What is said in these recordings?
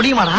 முடியுமாடா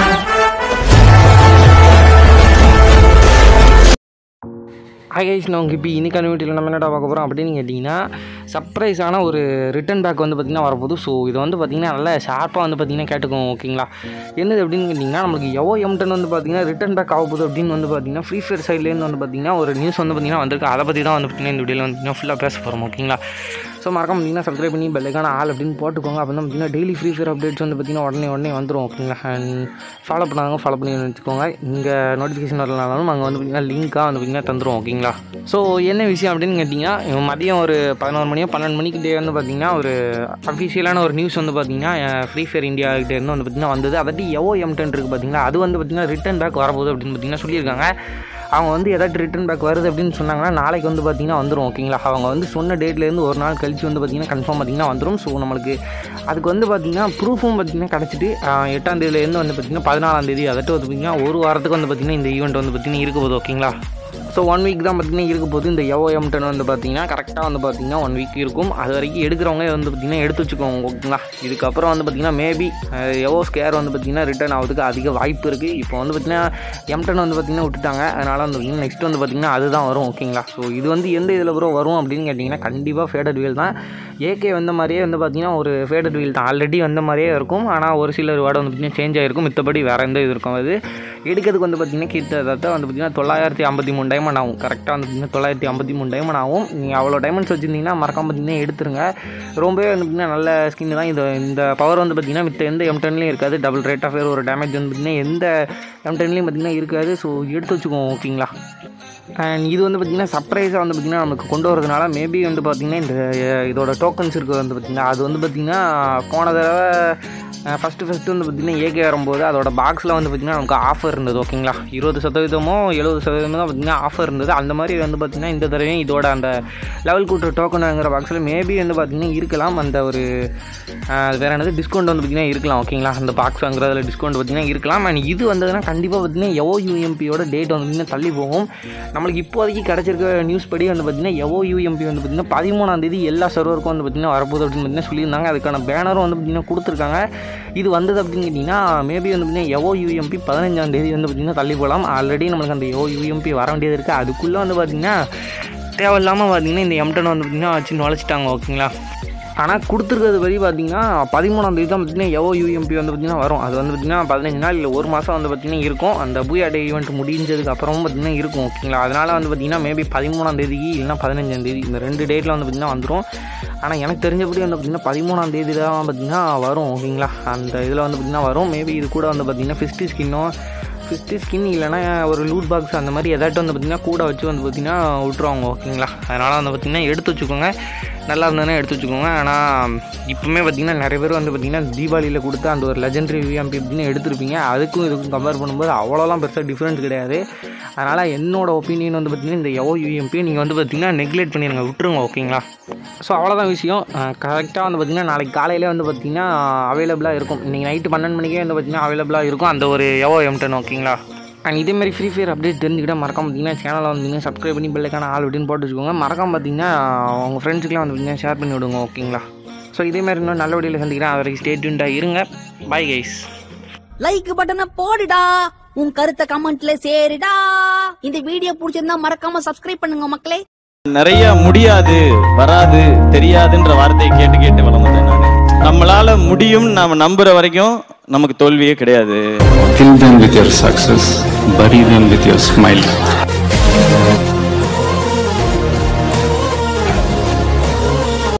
ஆகேஷ் நான் இப்போ இன்னைக்கான வீட்டில் நம்ம என்னடா பார்க்க போகிறோம் அப்படின்னு கேட்டிங்கன்னா சர்ப்ரைஸான ஒரு ரிட்டன் பேக் வந்து பார்த்திங்கன்னா வரப்போகுது ஸோ இது வந்து பார்த்திங்கன்னா நல்லா ஷார்ப்பாக வந்து பார்த்திங்கன்னா கேட்டுக்கோங்க ஓகேங்களா என்னது அப்படின்னு கேட்டிங்கன்னா நம்மளுக்கு எவோ எம்டன் வந்து பார்த்திங்கன்னா ரிட்டன் பேக் ஆக போகுது அப்படின்னு வந்து பார்த்திங்கன்னா ஃப்ரீ ஃபயர் சைட்லேருந்து வந்து பார்த்திங்கன்னா ஒரு நியூஸ் வந்து பார்த்திங்கன்னா வந்திருக்கு அதை பற்றி தான் வந்து பார்த்திங்கன்னா இந்த வீடியோவில் வந்து ஃபுல்லாக பேச போகிறோம் ஓகேங்களா ஸோ மறக்காம பார்த்தீங்கன்னா சப்ஸ்கிரைப் பண்ணி பெல்லைக்கான ஆள் அப்படின்னு போட்டுக்கோங்க அப்போ தான் பார்த்தீங்கன்னா டெய்லி ஃப்ரீ ஃபயர் அப்டேட்ஸ் வந்து பார்த்திங்கன்னா உடனே உடனே வந்துடும் ஓகேங்களா அண்ட் ஃபாலோ பண்ணாங்க ஃபாலோ பண்ணி வச்சுக்கோங்க இங்கே நோட்டிஃபிகேஷன் வரலனாலும் நாங்கள் வந்து பார்த்திங்கன்னா லிங்க்காக வந்து பார்த்திங்கன்னா தந்துருவோம் ஓகேங்களா ஸோ என்ன விஷயம் அப்படின்னு கேட்டிங்கன்னா இவன் மதியம் ஒரு பதினோரு மணியோ பன்னெண்டு மணிக்கிட்டே வந்து பார்த்திங்கன்னா ஒரு அஃபிஷியலான ஒரு நியூஸ் வந்து பார்த்திங்கன்னா ஃப்ரீ ஃபயர் இந்தியா கிட்டே இருந்து வந்து பார்த்திங்கன்னா வந்தது அதாட்டி எவோ எம்டன் இருக்குது பார்த்தீங்களா அது வந்து பார்த்திங்கன்னா ரிட்டன் பேக் வரப்போகுது அப்படின்னு பார்த்திங்கன்னா சொல்லியிருக்காங்க அவங்க வந்து ஏதாச்சும் ரிட்டன் பேக் வருது அப்படின்னு சொன்னாங்கன்னா நாளைக்கு வந்து பார்த்திங்கன்னா வந்துடும் ஓகேங்களா அவங்க வந்து சொன்ன டேட்லேருந்து ஒரு நாள் கழிச்சு வந்து பார்த்திங்கன்னா கன்ஃபார்ம் பார்த்திங்கன்னா வந்துடும் ஸோ நம்மளுக்கு அதுக்கு வந்து பார்த்திங்கன்னா ப்ரூஃபும் பார்த்திங்கன்னா கிடச்சிட்டு எட்டாம் தேதியிலேருந்து வந்து பார்த்திங்கன்னா பதினாலாம் தேதி அதாட்டும் வந்து பார்த்திங்கன்னா ஒரு வாரத்துக்கு வந்து பார்த்திங்கன்னா இந்த ஈவெண்ட் வந்து பார்த்திங்கன்னா இருக்க போகுது ஓகேங்களா ஸோ ஒன் வீக் தான் பார்த்திங்கன்னா இருக்க போது இந்த எவோ எம்டன் வந்து பார்த்திங்கன்னா கரெக்டாக வந்து பார்த்திங்கன்னா ஒன் வீக் இருக்கும் அது வரைக்கும் எடுக்கிறவங்க வந்து பார்த்திங்கன்னா எடுத்து வச்சுக்கோங்க ஓகேங்களா இதுக்கப்புறம் வந்து பார்த்திங்கன்னா மேபி எவோ ஸ்கேர் வந்து பார்த்திங்கன்னா ரிட்டர்ன் ஆகிறதுக்கு அதிக வாய்ப்பு இருக்குது இப்போ வந்து பார்த்திங்கன்னா எம்டன் வந்து பார்த்திங்கன்னா விட்டுட்டாங்க அதனால் வந்து பார்த்திங்கன்னா நெக்ஸ்ட் வந்து பார்த்திங்கன்னா அதுதான் வரும் ஓகேங்களா ஸோ இது வந்து எந்த இதில் ப்ரோ வரும் அப்படின்னு கேட்டிங்கன்னா கண்டிப்பாக ஃபேடட் வீல் தான் ஏகே வந்த மாதிரியே வந்து பார்த்திங்கன்னா ஒரு ஃபேடட் வீல் தான் ஆல்ரெடி வந்த மாதிரியே இருக்கும் ஆனால் ஒரு சில வேர்டு வந்து பார்த்திங்கன்னா சேஞ்ச் ஆகிருக்கும் மித்தபடி வேறு எந்த இது இருக்கும் அது எடுக்கிறதுக்கு வந்து பார்த்திங்கன்னா கிட்டத்தட்ட வந்து பார்த்திங்கன்னா தொள்ளாயிரத்தி ஐம்பத்தி மூணு டைமண்ட் ஆகும் கரெக்டாக வந்து பார்த்திங்கன்னா தொள்ளாயிரத்தி ஐம்பத்தி மூணு டைமண்ட் ஆகும் நீங்கள் அவ்வளோ டைமண்ட்ஸ் வச்சுருந்தீங்கன்னா மறக்காம பார்த்திங்கன்னா எடுத்துருங்க ரொம்பவே வந்து பார்த்திங்கன்னா நல்ல ஸ்கின் தான் இது இந்த பவர் வந்து பார்த்திங்கன்னா மித்த எந்த எம்டன்லேயும் இருக்காது டபுள் ரேட் ஆஃப் ஒரு டேமேஜ் வந்து பார்த்திங்கன்னா எந்த எம்டன்லேயும் பார்த்திங்கன்னா இருக்காது ஸோ எடுத்து வச்சுக்கோங்க ஓகேங்களா அண்ட் இது வந்து பார்த்திங்கன்னா சர்ப்ரைஸாக வந்து பார்த்திங்கன்னா நமக்கு கொண்டு வரதுனால மேபி வந்து பார்த்திங்கன்னா இந்த அஹ், இதோட டோக்கன்ஸ் இருக்குது வந்து பார்த்திங்கன்னா அது வந்து பார்த்திங்கன்னா போன தடவை ஃபஸ்ட்டு ஃபஸ்ட்டு வந்து பார்த்திங்கன்னா ஏகே வரும்போது அதோட பாக்ஸில் வந்து பார்த்திங்கன்னா நமக்கு ஆஃபர் இருந்தது ஓகேங்களா இருபது சதவீதமோ எழுபது சதவீதமோ தான் பார்த்திங்கன்னா ஆஃபர் இருந்தது அந்த மாதிரி வந்து பார்த்திங்கன்னா இந்த தடவையும் இதோட அந்த லெவல் கூட்டு டோக்கனுங்கிற பாக்ஸில் மேபி வந்து பார்த்திங்கன்னா இருக்கலாம் அந்த ஒரு அஹ், அது வேறு என்னது டிஸ்கவுண்ட் வந்து பார்த்திங்கன்னா இருக்கலாம் ஓகேங்களா அந்த பாக்ஸ் வாங்குறதுல டிஸ்கவுண்ட் பார்த்திங்கன்னா இருக்கலாம் அண்ட் இது வந்ததுன்னா கண்டிப்பாக பார்த்திங்கன்னா எவோ யூஎம்பியோட டேட் வந்து பார்த்திங்கன்னா தள்ளி போகும் நம்மளுக்கு இப்போதைக்கு கிடச்சிருக்க நியூஸ் படி வந்து பார்த்திங்கன்னா எவோ யூஎம்பி வந்து பார்த்திங்கன்னா பதிமூணாம் தேதி எல்லா சர்வருக்கும் வந்து பார்த்திங்கன்னா வரப்போகுது அப்படின்னு பார்த்திங்கன்னா சொல்லியிருந்தாங்க அதுக்கான பேனரும் வந்து பார்த்திங்கன்னா கொடுத்துருக்காங்க இது வந்தது அப்படின்னு கேட்டிங்கன்னா மேபி வந்து பார்த்திங்கன்னா எவோ யூஎம்பி பதினஞ்சாம் தேதி வந்து பார்த்திங்கன்னா தள்ளி போகலாம் ஆல்ரெடி நம்மளுக்கு அந்த எவோ யூஎம்பி வர வேண்டியது இருக்குது அதுக்குள்ளே வந்து பார்த்திங்கன்னா தேவையில்லாமல் பார்த்திங்கன்னா இந்த எம்டன் வந்து பார்த்திங்கன்னா வச்சு நுழைச்சிட்டாங்க ஓகேங்களா ஆனால் கொடுத்துருக்கிறது படி பார்த்தீங்கன்னா பதிமூணாம் தேதி தான் பார்த்தீங்கன்னா எவோ யூஎம்பி வந்து பார்த்திங்கன்னா வரும் அது வந்து பார்த்திங்கன்னா பதினஞ்சு நாள் இல்லை ஒரு மாதம் வந்து பார்த்திங்கன்னா இருக்கும் அந்த பூயா டே ஈவெண்ட் முடிஞ்சதுக்கு அப்புறமும் பார்த்திங்கன்னா இருக்கும் ஓகேங்களா அதனால் வந்து பார்த்திங்கன்னா மேபி பதிமூணாம் தேதிக்கு இல்லைனா பதினஞ்சாம் தேதி இந்த ரெண்டு டேட்டில் வந்து பார்த்திங்கன்னா வந்துடும் ஆனால் எனக்கு தெரிஞ்சபடி வந்து பார்த்திங்கன்னா பதிமூணாம் தேதி தான் பார்த்திங்கன்னா வரும் ஓகேங்களா அந்த இதில் வந்து பார்த்திங்கன்னா வரும் மேபி இது கூட வந்து பார்த்திங்கன்னா ஃபிஸ்டி ஸ்கின்னோ ஃபிஸ்டி ஸ்கின் இல்லைனா ஒரு லூட் பாக்ஸ் அந்த மாதிரி எதாட்டும் வந்து பார்த்திங்கன்னா கூட வச்சு வந்து பார்த்திங்கன்னா விட்ருவாங்க ஓகேங்களா அதனால் வந்து பார்த்திங்கன்னா எடுத்து வச்சுக்கோங்க நல்லா இருந்ததுன்னா எடுத்து வச்சுக்கோங்க ஆனால் இப்போவுமே பார்த்திங்கன்னா நிறைய பேர் வந்து பார்த்திங்கன்னா தீபாவளியில் கொடுத்த அந்த ஒரு லெஜெண்டரி விஎம்பி அப்படின்னு எடுத்திருப்பீங்க அதுக்கும் இதுக்கும் கம்பேர் பண்ணும்போது அவ்வளோலாம் பெருசாக டிஃப்ரெண்ட் கிடையாது அதனால் என்னோட ஒப்பீனியன் வந்து பார்த்திங்கன்னா இந்த எவோ யூஎம்பி நீங்கள் வந்து பார்த்திங்கன்னா நெக்லெக்ட் பண்ணிடுங்க விட்டுருங்க ஓகேங்களா ஸோ அவ்வளோதான் விஷயம் கரெக்டாக வந்து பார்த்திங்கன்னா நாளைக்கு காலையிலே வந்து பார்த்திங்கன்னா அவைலபிளாக இருக்கும் இன்றைக்கி நைட்டு பன்னெண்டு மணிக்கே வந்து பார்த்திங்கன்னா அவைலபிளாக இருக்கும் அந்த ஒரு எவோ எம்டன் ஓகேங்களா அண்ட் இதே மாதிரி ஃப்ரீ ஃபயர் அப்டேட் தெரிஞ்சுக்கிட்டால் மறக்காம பார்த்தீங்கன்னா சேனலை வந்தீங்கன்னா சப்ஸ்கிரைப் பண்ணி பெல்லைக்கான ஆள் அப்படின்னு போட்டு வச்சுக்கோங்க மறக்காம பார்த்தீங்கன்னா உங்கள் ஃப்ரெண்ட்ஸுக்குலாம் வந்து பார்த்தீங்கன்னா ஷேர் பண்ணி விடுங்க ஓகேங்களா ஸோ இதே மாதிரி இன்னும் நல்ல வழியில் சந்திக்கிறேன் அது வரைக்கும் ஸ்டேட்யூண்டாக இருங்க பை கைஸ் லைக் பட்டனை போடுடா உன் கருத்தை கமெண்ட்ல சேருடா இந்த வீடியோ பிடிச்சிருந்தா மறக்காம சப்ஸ்கிரைப் பண்ணுங்க மக்களே நிறைய முடியாது வராது தெரியாதுன்ற வார்த்தையை கேட்டு கேட்டு வளர்ந்துட்டேன் நான் நம்மளால முடியும் நாம நம்புற வரைக்கும் நமக்கு தோல்வியே கிடையாது Kill them with your success, bury them with your smile.